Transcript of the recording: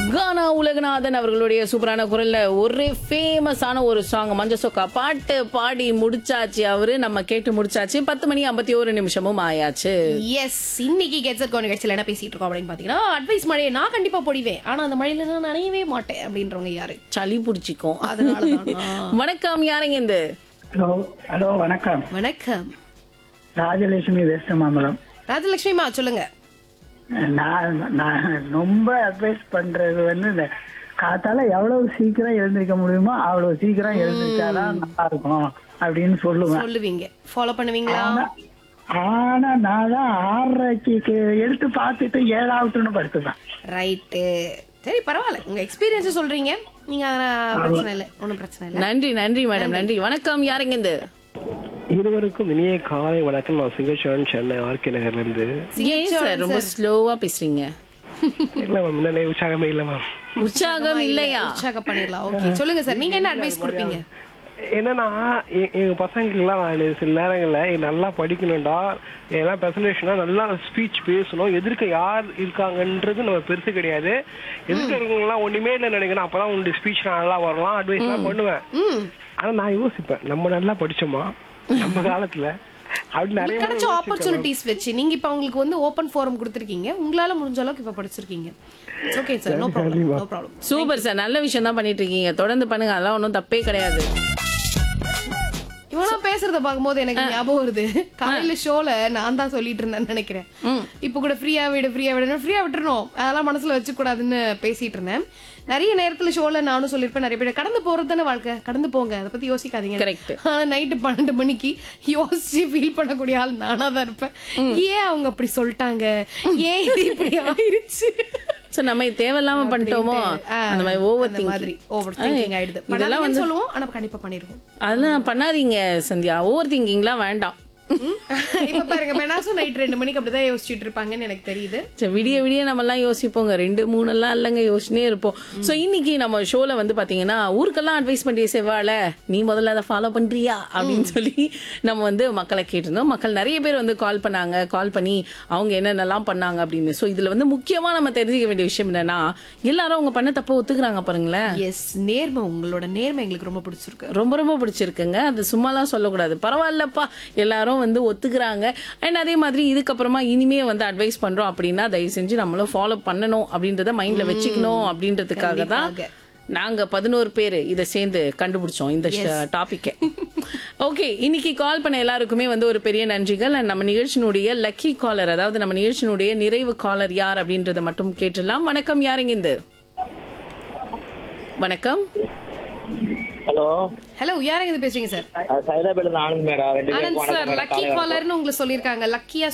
கானா உலகநாதன் அவர்களுடைய சூப்பரான குரல்ல ஒரே ஃபேமஸான ஒரு சாங் மஞ்ச சொக்கா பாட்டு பாடி முடிச்சாச்சு அவரு நம்ம கேட்டு முடிச்சாச்சு பத்து மணி ஐம்பத்தி ஒரு நிமிஷமும் ஆயாச்சு எஸ் இன்னைக்கு கெட்சட் கோ நிகழ்ச்சியில் என்ன பேசிட்டு இருக்கோம் அப்படின்னு பாத்தீங்கன்னா அட்வைஸ் மழையை நான் கண்டிப்பா பொடிவேன் ஆனா அந்த மழையில நான் நனையவே மாட்டேன் அப்படின்றவங்க யாரு சளி பிடிச்சிக்கும் அதனாலதானா? வணக்கம் யாருங்க இந்த ஹலோ ஹலோ வணக்கம் வணக்கம் ராஜலட்சுமி வெஸ்ட் மாம்பலம் ராஜலட்சுமிமா சொல்லுங்க நான் நான் ரொம்ப அட்வைஸ் பண்றது வந்து இந்த காத்தால எவ்வளவு சீக்கிரம் எழுந்திருக்க முடியுமோ அவ்வளவு சீக்கிரம் எழுந்திருச்சாதான் நல்லா இருக்கும் அப்படின்னு சொல்லுவேன் சொல்லுவீங்க ஃபாலோ பண்ணுவீங்களா ஆனா- ஆனா நான் தான் ஆறரைக்கு எடுத்து பார்த்துட்டு ஏழாவதுன்னு படுத்துவேன் ரைட்டு சரி பரவாயில்ல உங்க எக்ஸ்பீரியன்ஸ் சொல்றீங்க நீங்க அதெல்லாம் பிரச்சனை இல்லை ஒன்றும் பிரச்சனை இல்லை நன்றி நன்றி மேடம் நன்றி வணக்கம் யாருங்க இந்த இருவருக்கும் இனிய காலை வணக்கம் நான் சிங்கச்சோழன் சென்னை ஆர்கே நகர்ல இருந்து ஏன் சார் ரொம்ப ஸ்லோவா பேசுறீங்க இல்ல மேம் முன்னாடி உற்சாகமே இல்ல மேம் உற்சாகம் இல்லையா உற்சாகம் பண்ணிடலாம் ஓகே சொல்லுங்க சார் நீங்க என்ன அட்வைஸ் கொடுப்பீங்க என்னன்னா எ- எங்க பசங்களுக்குலாம் நான் சில நேரங்கள்ல "ஏய், நல்லா படிக்கணும்டா எல்லாம் பிரசன்டேஷனா நல்லா ஸ்பீச் பேசணும் எதிர்க்க யார் இருக்காங்கன்றது நம்ம பெருசு கிடையாது எதிர்க்க இருக்கவங்கலாம் ஒண்ணுமே இல்லை நினைக்கிறேன் அப்பதான் உங்களுடைய ஸ்பீச் நல்லா வரலாம் அட்வைஸ் எல்லாம் பண்ணுவேன் ம் ஆனா நான் யோசிப்பேன் நம்ம நல்லா படிச்சோமா நம்ம காலத்துல அப்படி நிறைய முறை கிடைச்ச ஆப்பர்ச்சுனிட்டிஸ் வச்சு நீங்க இப்ப அவங்களுக்கு வந்து ஓபன் ஃபோரம் கொடுத்துருக்கீங்க உங்களால முடிஞ்ச அளவுக்கு இப்ப படிச்சிருக்கீங்க okay sir no problem no problem super sir நல்ல விஷயம் தான் பண்ணிட்டு இருக்கீங்க தொடர்ந்து பண்ணுங்க அதெல்லாம் ஒன்றும் தப்பே கிடையாது இவனா பேசுறத பார்க்கும்போது எனக்கு ஞாபகம் வருது காலையில ஷோல நான் தான் சொல்லிட்டு இருந்தேன்னு நினைக்கிறேன் இப்ப கூட ஃப்ரீயா விடு ஃப்ரீயா விடு ஃப்ரீயா விட்டுறணும் அதெல்லாம் மனசுல வச்சு கூடாதுன்னு பேசிட்டு இருந்தேன் நிறைய நேரத்துல ஷோல நானும் சொல்லிருப்பேன் நிறைய பேர் கடந்து போறது தானே வாழ்க்கை கடந்து போங்க அதை பத்தி யோசிக்காதீங்க Correct. ஆனா நைட்டு பன்னெண்டு மணிக்கு யோசிச்சு ஃபீல் பண்ணக்கூடிய ஆள் நானா தான் இருப்பேன் ஏன் அவங்க அப்படி சொல்லிட்டாங்க ஏன் இது இப்படி ஆயிருச்சு சோ நம்ம இது தேவையில்லாம பண்ணிட்டோமோ ஆ, அந்த மாதிரி ஓவர் அந்த மாதிரி ஓவர் திங்கிங் ஆயிடுது இதெல்லாம் வந்து சொல்லுவோம் ஆனா கண்டிப்பா பண்ணிடுவோம் அதெல்லாம் பண்ணாதீங்க சந்தியா ஓவர் திங்கிங்லாம் வேண்டாம் இப்ப பாருங்க மெனாசும் நைட் ரெண்டு மணிக்கு அப்படிதான் யோசிச்சுட்டு இருப்பாங்கன்னு எனக்கு தெரியுது சரி, விடிய விடிய நம்ம எல்லாம் யோசிப்போங்க ரெண்டு மூணு எல்லாம் இல்லைங்க யோசிச்சுனே இருப்போம் சோ இன்னைக்கு நம்ம ஷோல வந்து பாத்தீங்கன்னா ஊருக்கெல்லாம் அட்வைஸ் பண்ணி செவ்வாழ நீ முதல்ல அதை ஃபாலோ பண்றியா அப்படின்னு சொல்லி நம்ம வந்து மக்களை கேட்டிருந்தோம் மக்கள் நிறைய பேர் வந்து கால் பண்ணாங்க கால் பண்ணி அவங்க என்னென்னலாம் பண்ணாங்க அப்படின்னு சோ இதுல வந்து முக்கியமா நம்ம தெரிஞ்சுக்க வேண்டிய விஷயம் என்னன்னா எல்லாரும் அவங்க பண்ண தப்ப ஒத்துக்குறாங்க பாருங்களேன் எஸ் நேர்மை உங்களோட நேர்மை எங்களுக்கு ரொம்ப பிடிச்சிருக்கு ரொம்ப ரொம்ப பிடிச்சிருக்குங்க அது சும்மாலாம் சொல்லக்கூடாது பரவாயில்லப்பா எல்லாரும் வந்து ஒத்துக்கிறாங்க அண்ட் அதே மாதிரி இதுக்கப்புறமா இனிமே வந்து அட்வைஸ் பண்றோம் அப்படின்னா தயவு செஞ்சு நம்மளும் ஃபாலோ பண்ணணும் அப்படின்றத மைண்ட்ல வச்சுக்கணும் அப்படின்றதுக்காக தான் நாங்க பதினோரு பேர் இதை சேர்ந்து கண்டுபிடிச்சோம் இந்த டாபிக்கை ஓகே இன்னைக்கு கால் பண்ண எல்லாருக்குமே வந்து ஒரு பெரிய நன்றிகள் and நம்ம நிகழ்ச்சியினுடைய லக்கி காலர் அதாவது நம்ம நிகழ்ச்சியினுடைய நிறைவு காலர் யார் அப்படின்றத மட்டும் கேட்டுடலாம் வணக்கம் யாருங்க இந்த வணக்கம் ஹலோ ஹலோ யாருங்க இது பேசுறீங்க சார் சைதாபேட்ல ஆனந்த் மேடம் ரெண்டு ஆனந்த் பேருக்கும் சார் வணக்கம் லக்கி காலர்னு உங்களை சொல்லியிருக்காங்க லக்கியா